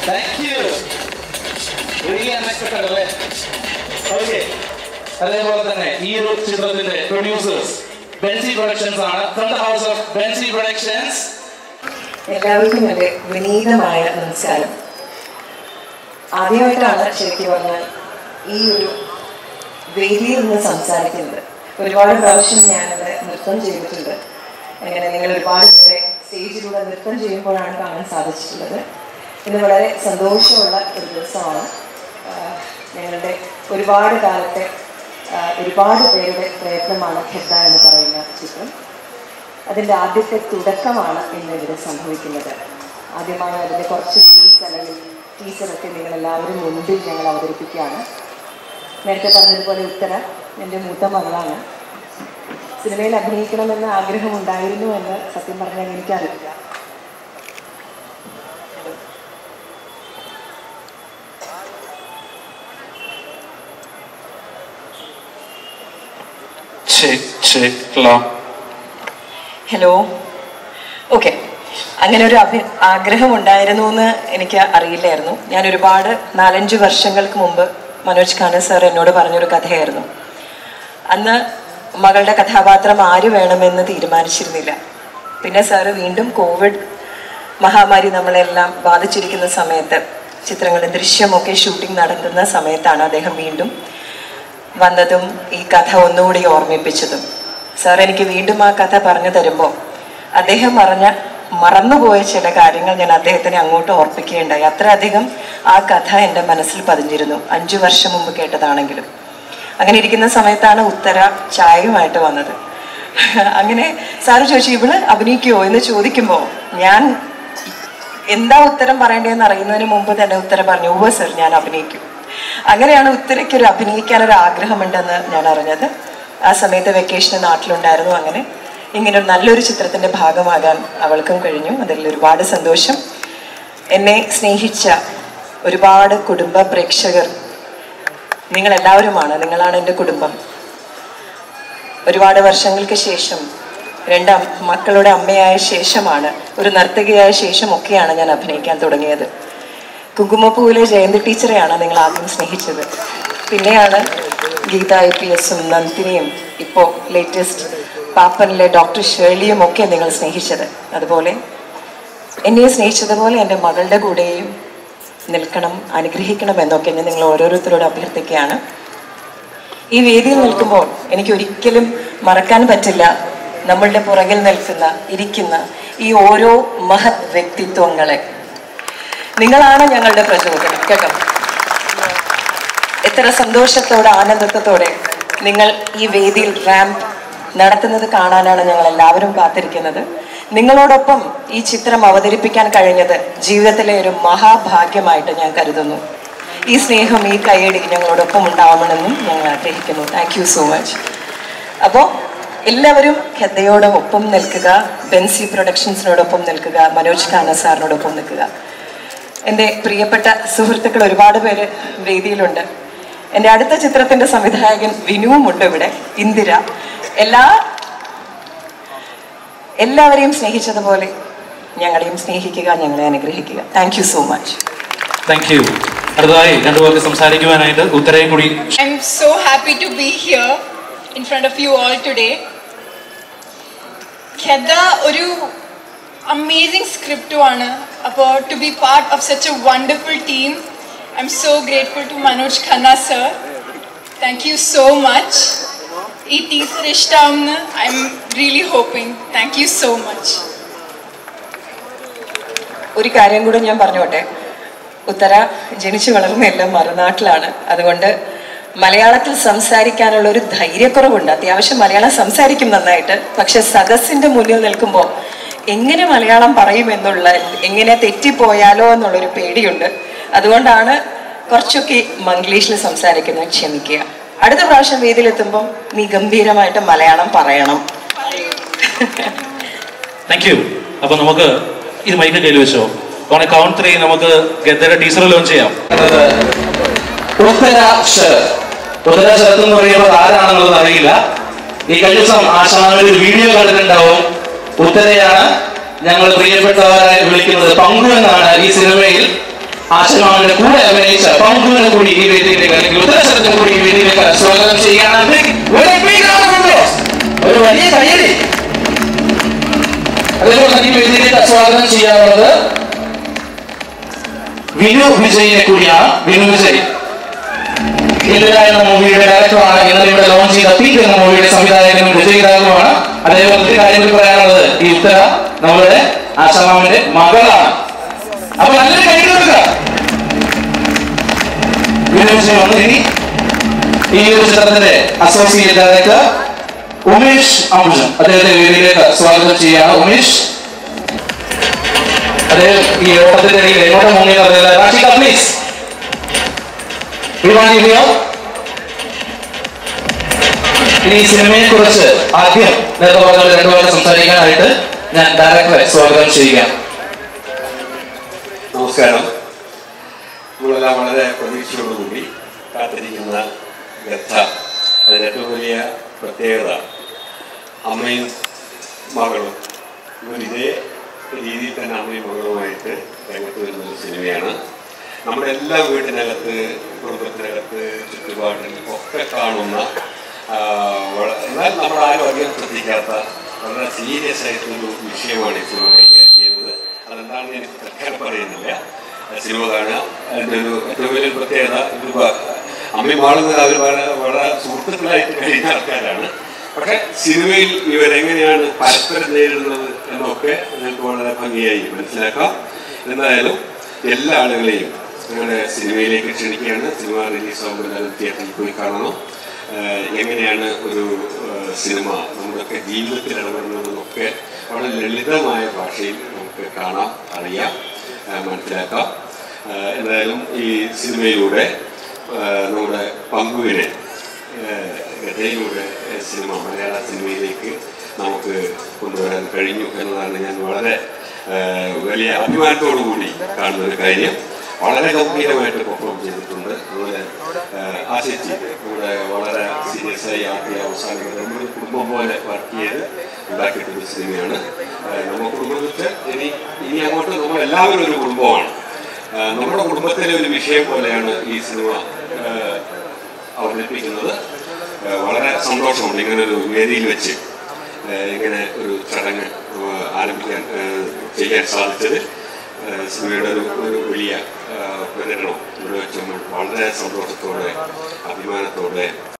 Thank you really unexpected അല്ലേ okay അതേപോലെ തന്നെ ഈ ഒരു ചിത്രത്തിന്റെ പ്രൊഡ്യൂസേഴ്സ് ബെൻസി പ്രൊഡക്ഷൻസ് ആണ് from the house of Benzy productions എല്ലാവർക്കും എൻ്റെ വിനീതമായ നമസ്കാരം ആദ്യമായിട്ടാണ് ശരിക്കും പറഞ്ഞാൽ ഈ ഒരു വേദിയിൽ നിന്ന് സംസാരിക്കുന്നത് ഒരുപാട് പ്രാവശ്യം ഞാനത് നൃത്തം ചെയ്തിട്ടുണ്ട് അങ്ങനെ നിങ്ങൾ ഒരുപാട് പേരെ സ്റ്റേജിലൂടെ നൃത്തം ചെയ്യുമ്പോഴാണ് കാണാൻ സാധിച്ചിട്ടുള്ളത് ഇന്ന് വളരെ സന്തോഷമുള്ള ഒരു ദിവസമാണ് ആഹ് ഞങ്ങളുടെ ഒരുപാട് കാലത്തെ ആഹ് ഒരുപാട് പേരുടെ പ്രയത്നമാണ് ഹെഡ എന്ന് പറയുന്ന ചിത്രം അതിൻ്റെ ആദ്യത്തെ തുടക്കമാണ് ഇന്ന് ഇവിടെ സംഭവിക്കുന്നത് ആദ്യമായി അതിൻ്റെ കുറച്ച് സീൻസ് അല്ലെങ്കിൽ ടീച്ചറൊക്കെ നിങ്ങൾ എല്ലാവരും മുൻപിൽ ഞങ്ങൾ അവതരിപ്പിക്കുകയാണ് നേരത്തെ പറഞ്ഞതുപോലെ ഉത്തര എൻ്റെ മൂത്ത മകളാണ് സിനിമയിൽ അഭിനയിക്കണമെന്ന് ആഗ്രഹമുണ്ടായിരുന്നു എന്ന് സത്യം പറഞ്ഞാൽ എനിക്കറിയില്ല ചെക്ക് ചെക്ക് ലോ ഹലോ ഓക്കെ അങ്ങനെ ഒരു അഭി ആഗ്രഹം ഉണ്ടായിരുന്നു എന്ന് എനിക്ക് അറിയില്ലായിരുന്നു ഞാൻ ഒരുപാട് നാലഞ്ച് വർഷങ്ങൾക്ക് മുമ്പ് മനോജ് ഖാന സാർ എന്നോട് പറഞ്ഞൊരു കഥയായിരുന്നു അന്ന് മകളുടെ കഥാപാത്രം ആര് വേണമെന്ന് തീരുമാനിച്ചിരുന്നില്ല പിന്നെ സാറ് വീണ്ടും കോവിഡ് മഹാമാരി നമ്മളെല്ലാം ബാധിച്ചിരിക്കുന്ന സമയത്ത് ചിത്രങ്ങളുടെ ദൃശ്യമൊക്കെ ഷൂട്ടിംഗ് നടക്കുന്ന സമയത്താണ് അദ്ദേഹം വീണ്ടും വന്നതും ഈ കഥ ഒന്നുകൂടി ഓർമ്മിപ്പിച്ചതും സാർ എനിക്ക് വീണ്ടും ആ കഥ പറഞ്ഞു തരുമ്പോൾ അദ്ദേഹം പറഞ്ഞ മറന്നുപോയ ചില കാര്യങ്ങൾ ഞാൻ അദ്ദേഹത്തിനെ അങ്ങോട്ട് ഓർപ്പിക്കുകയുണ്ടായി അത്രയധികം ആ കഥ എൻ്റെ മനസ്സിൽ പതിഞ്ഞിരുന്നു അഞ്ചു വർഷം മുമ്പ് കേട്ടതാണെങ്കിലും അങ്ങനെ ഇരിക്കുന്ന സമയത്താണ് ഉത്തര ചായയുമായിട്ട് വന്നത് അങ്ങനെ സാറ് ചോദിച്ചു ഇവള് അഭിനയിക്കുമോ എന്ന് ചോദിക്കുമ്പോൾ ഞാൻ എന്താ ഉത്തരം പറയേണ്ടതെന്ന് അറിയുന്നതിന് മുമ്പ് തന്നെ ഉത്തരം പറഞ്ഞു ഉവ്വ സർ ഞാൻ അഭിനയിക്കും അങ്ങനെയാണ് ഉത്തരയ്ക്ക് ഒരു അഭിനയിക്കാൻ ഒരു ആഗ്രഹമുണ്ടെന്ന് ഞാൻ അറിഞ്ഞത് ആ സമയത്ത് വെക്കേഷന് നാട്ടിലുണ്ടായിരുന്നു അങ്ങനെ ഇങ്ങനെ ഒരു നല്ലൊരു ചിത്രത്തിന്റെ ഭാഗമാകാൻ അവൾക്കും കഴിഞ്ഞു അതിൽ ഒരുപാട് സന്തോഷം എന്നെ സ്നേഹിച്ച ഒരുപാട് കുടുംബ പ്രേക്ഷകർ നിങ്ങളെല്ലാവരുമാണ് നിങ്ങളാണ് എൻ്റെ കുടുംബം ഒരുപാട് വർഷങ്ങൾക്ക് ശേഷം രണ്ട് അം- മക്കളുടെ അമ്മയായ ശേഷമാണ് ഒരു നർത്തകിയായ ശേഷമൊക്കെയാണ് ഞാൻ അഭിനയിക്കാൻ തുടങ്ങിയത് കുങ്കുമപ്പൂവിലെ ജയന്തി ടീച്ചറെയാണ് നിങ്ങൾ ആദ്യം സ്നേഹിച്ചത് പിന്നെയാണ് ഗീത ഐ പി എസും നന്ദിനിയും ഇപ്പോൾ ലേറ്റസ്റ്റ് പാപ്പനിലെ ഡോക്ടർ ഷേർലിയും ഒക്കെ നിങ്ങൾ സ്നേഹിച്ചത് അതുപോലെ എന്നെ സ്നേഹിച്ചതുപോലെ എൻ്റെ മകളുടെ കൂടെയും നിൽക്കണം അനുഗ്രഹിക്കണം എന്നൊക്കെ ഞാൻ നിങ്ങൾ ഓരോരുത്തരോട് അഭ്യർത്ഥിക്കുകയാണ് ഈ വേദിയിൽ നിൽക്കുമ്പോൾ എനിക്ക് ഒരിക്കലും മറക്കാൻ പറ്റില്ല നമ്മളുടെ പുറകിൽ നിൽക്കുന്ന ഇരിക്കുന്ന ഈ ഓരോ മഹത് വ്യക്തിത്വങ്ങളെ നിങ്ങളാണ് ഞങ്ങളുടെ പ്രചോദനം കേട്ടോ എത്ര സന്തോഷത്തോടെ ആനന്ദത്തോടെ നിങ്ങൾ ഈ വേദിയിൽ റാമ്പ് നടത്തുന്നത് കാണാനാണ് ഞങ്ങൾ എല്ലാവരും കാത്തിരിക്കുന്നത് നിങ്ങളോടൊപ്പം ഈ ചിത്രം അവതരിപ്പിക്കാൻ കഴിഞ്ഞത് ജീവിതത്തിലെ ഒരു മഹാഭാഗ്യമായിട്ട് ഞാൻ കരുതുന്നു ഈ സ്നേഹം ഈ കൈയടി ഞങ്ങളോടൊപ്പം ഉണ്ടാവണമെന്നും ഞങ്ങൾ ആഗ്രഹിക്കുന്നു താങ്ക് യു സോ മച്ച് അപ്പോൾ എല്ലാവരും ഖദ്ദയോട് ഒപ്പം നിൽക്കുക ബെൻസി പ്രൊഡക്ഷൻസിനോടൊപ്പം നിൽക്കുക മനോജ് ഖാന സാറിനോടൊപ്പം നിൽക്കുക എൻ്റെ പ്രിയപ്പെട്ട സുഹൃത്തുക്കൾ ഒരുപാട് പേര് വേദിയിലുണ്ട് എൻ്റെ അടുത്ത ചിത്രത്തിന്റെ സംവിധായകൻ വിനുവും ഉണ്ട് ഇവിടെ ഇന്ദിര എല്ലാ എല്ലാവരെയും സ്നേഹിച്ചതുപോലെ ഞങ്ങളെയും സ്നേഹിക്കുക ഞങ്ങളെ അനുഗ്രഹിക്കുക thank you so much thank you അടുത്തതായി രണ്ടുപേർക്ക് സംസാരിക്കുവാനായിട്ട് ഉത്തരയും കൂടി I'm so happy to be here in front of you all today. ഖെദ ഒരു അമേസിംഗ് സ്ക്രിപ്റ്റുമാണ് അപ്പോൾ to be part of such a wonderful team I'm so grateful to Manoj Khanna sir thank you so much ഈ teacher ഇഷ്ടമാവുമെന്ന് I'm really hoping thank you so much ഒരു കാര്യം കൂടെ ഞാൻ പറഞ്ഞോട്ടെ ഉത്തര ജനിച്ചു വളർന്നെല്ലാം മറുനാട്ടിലാണ് അതുകൊണ്ട് മലയാളത്തിൽ സംസാരിക്കാനുള്ള ഒരു ധൈര്യക്കുറവുണ്ട് അത്യാവശ്യം മലയാളം സംസാരിക്കും നന്നായിട്ട് പക്ഷെ സദസ്സിന്റെ മുന്നിൽ നിൽക്കുമ്പോൾ എങ്ങനെ മലയാളം പറയും എന്നുള്ള എങ്ങനെ തെറ്റിപ്പോയാലോ എന്നുള്ളൊരു പേടിയുണ്ട് അതുകൊണ്ടാണ് കുറച്ചൊക്കെ മംഗ്ലീഷിൽ സംസാരിക്കുന്നത് ക്ഷമിക്കുക അടുത്ത പ്രാവശ്യം വേദിയിലെത്തുമ്പോൾ നീ ഗംഭീരമായിട്ട് മലയാളം പറയണം താങ്ക് യു അപ്പൊ നമുക്ക് ഇത് മൈക്ക് കയ്യിൽ വെച്ചോ ഓൺ കൗണ്ട് ത്രീ നമുക്ക് ഗദ്ദയുടെ ടീച്ചർ ലോഞ്ച് ചെയ്യാം ഉത്തര ശരത് ഉത്തര ശരത് എന്ന് പറയുമ്പോൾ ആരാണെന്നുള്ളത് അറിയില്ല ഈ കഴിഞ്ഞ ദിവസം ആശാന ഒരു വീഡിയോ കണ്ടിട്ടുണ്ടാവും ഉത്തരയാണ് ഞങ്ങൾ പ്രിയപ്പെട്ടവരായി വിളിക്കുന്നത് പങ്കു എന്നാണ് ഈ സിനിമയിൽ ആശമാവിന്റെ കൂടെ അഭിനയിച്ച പങ്കുവിനെ കൂടി ഈ വേദിയിലേക്ക് അല്ലെങ്കിൽ ഉത്തരസരത്തിന് കൂടി ഈ വേദിയിലേക്ക് സ്വാഗതം ചെയ്യാണ് ഒരു big round of applause. ഒരു വലിയ കയ്യടി അതേപോലെ തന്നെ ഈ വേദിയിലേക്ക് സ്വാഗതം ചെയ്യാനുള്ളത് വിനു വിജയിനെ കൂടിയാണ് വിനു വിജയ് ഇന്ദിര എന്ന മൂവിയുടെ ഡയറക്ടറാണ് ഇന്നലെ ഇവിടെ ലോഞ്ച് ചെയ്ത പീക്ക് എന്ന മൂവിയുടെ സംവിധായകനും രചയിതാവുമാണ് അതേപോലെ ഒരു കാര്യത്തിൽ പറയാനുള്ളത് ഈ ഉത്തര നമ്മുടെ ആശാമാവിന്റെ മകളാണ് അപ്പൊ നല്ലൊരു കൈ കൊടുക്കുക വിനു വിജയ് വന്നു ഇനി ഈ ഒരു ചിത്രത്തിന്റെ അസോസിയേറ്റ് ഡയറക്ടർ ഉമേഷ് അംബുജൻ അദ്ദേഹത്തെ വേദിയിലേക്ക് സ്വാഗതം ചെയ്യാണ് ഉമേഷ് അദ്ദേഹം ഈ ഓട്ടത്തിന്റെ ഇടയിൽ എങ്ങോട്ട് മുങ്ങിയെന്ന് അറിയില്ല റാഷിക പ്ലീസ് വിമാനിയോ ഇനി ഈ സിനിമയെ കുറിച്ച് ആദ്യം നേരത്തെ പറഞ്ഞ പോലെ രണ്ടു വാക്ക് സംസാരിക്കാനായിട്ട് ഞാൻ ഡയറക്ടറെ സ്വാഗതം ചെയ്യുകയാണ് നമസ്കാരം നമ്മളെല്ലാം വളരെ പ്രതീക്ഷയോടുകൂടി കാത്തിരിക്കുന്ന ഗദ്ധ അതിന് ഏറ്റവും വലിയ പ്രത്യേകത അമ്മയും മകളും ഇവർ ഇതേ രീതിയിൽ തന്നെ അമ്മയും മകളുമായിട്ട് രംഗത്ത് വരുന്ന ഒരു സിനിമയാണ് നമ്മുടെ എല്ലാ വീട്ടിനകത്ത് കുടുംബത്തിനകത്ത് ചുറ്റുപാടിൽ ഒക്കെ കാണുന്ന ആ, വള- എന്നാൽ നമ്മൾ ആരും അധികം ശ്രദ്ധിക്കാത്ത വളരെ സീരിയസ് ആയിട്ടുള്ളൊരു വിഷയമാണ് ഈ സിനിമ കൈകാര്യം ചെയ്യുന്നത് അതെന്താണെന്ന് എനിക്ക് പ്രത്യേകം പറയുന്നില്ല സിനിമ കാണുക അതിൻ്റെ ഒരു ഏറ്റവും വലിയ പ്രത്യേകത ഇത് പ- അമ്മയും മാളുന്നത് അവർ വളരെ വളരെ സുഹൃത്തുക്കളായിട്ട് കഴിയുന്ന ആൾക്കാരാണ് പക്ഷെ സിനിമയിൽ ഇവരെങ്ങനെയാണ് പരസ്പരം നേരിടുന്നത് എന്നൊക്കെ നിങ്ങൾക്ക് വളരെ ഭംഗിയായി മനസ്സിലാക്കാം എന്തായാലും എല്ലാ ആളുകളെയും നിങ്ങളുടെ സിനിമയിലേക്ക് ക്ഷണിക്കുകയാണ് സിനിമ റിലീസ് ആകുമ്പോൾ എല്ലാവരും തിയേറ്ററിൽ പോയി കാണണം ആഹ് എങ്ങനെയാണ് ഒരു ആഹ് സിനിമ നമ്മുടെയൊക്കെ ജീവിതത്തിൽ ഇടപെടുന്നതെന്നൊക്കെ വളരെ ലളിതമായ ഭാഷയിൽ നമുക്ക് കാണാം അറിയാം ആഹ് മനസ്സിലാക്കാം ആഹ് എന്തായാലും ഈ സിനിമയിലൂടെ ആഹ് നമ്മുടെ പങ്കുവിനെ ആഹ് ഗതയിലൂടെ സിനിമ മലയാള സിനിമയിലേക്ക് നമുക്ക് കൊണ്ടുവരാൻ കഴിഞ്ഞു എന്നതാണ് ഞാൻ വളരെ ആഹ് വലിയ അഭിമാനത്തോടു കൂടി കാണുന്ന ഒരു കാര്യം വളരെ ഗംഭീരമായിട്ട് പെർഫോം ചെയ്തിട്ടുണ്ട് അതുപോലെ ആഹ് ആ ചേച്ചി ഇവിടെ വളരെ സീരിയസ് ആയി ആക്കി അവസാനം നമ്മുടെ കുടുംബം പോലെ വർക്ക് ചെയ്ത് ഉണ്ടാക്കിയിട്ടൊരു സിനിമയാണ് ആഹ് നമ്മുടെ കുടുംബത്തിൽ ഇനി ഇനി അങ്ങോട്ട് നമ്മൾ എല്ലാവരും ഒരു കുടുംബമാണ് ആഹ് നമ്മുടെ കുടുംബത്തിലെ ഒരു വിഷയം പോലെയാണ് ഈ സിനിമ ആഹ് അവതരിപ്പിക്കുന്നത് ആഹ് വളരെ സന്തോഷമുണ്ട് ഇങ്ങനെ ഒരു വേദിയിൽ വെച്ച് ആഹ് ഇങ്ങനെ ഒരു ചടങ്ങ് ആഹ് ആരംഭിക്കാൻ ആഹ് ചെയ്യാൻ സാധിച്ചത് ആഹ് സിനിമയുടെ ഒരു ഒരു വലിയ ആഹ് പ്രകടനം ഇവിടെ വെച്ച് നമ്മൾ വളരെ സന്തോഷത്തോടെ അഭിമാനത്തോടെ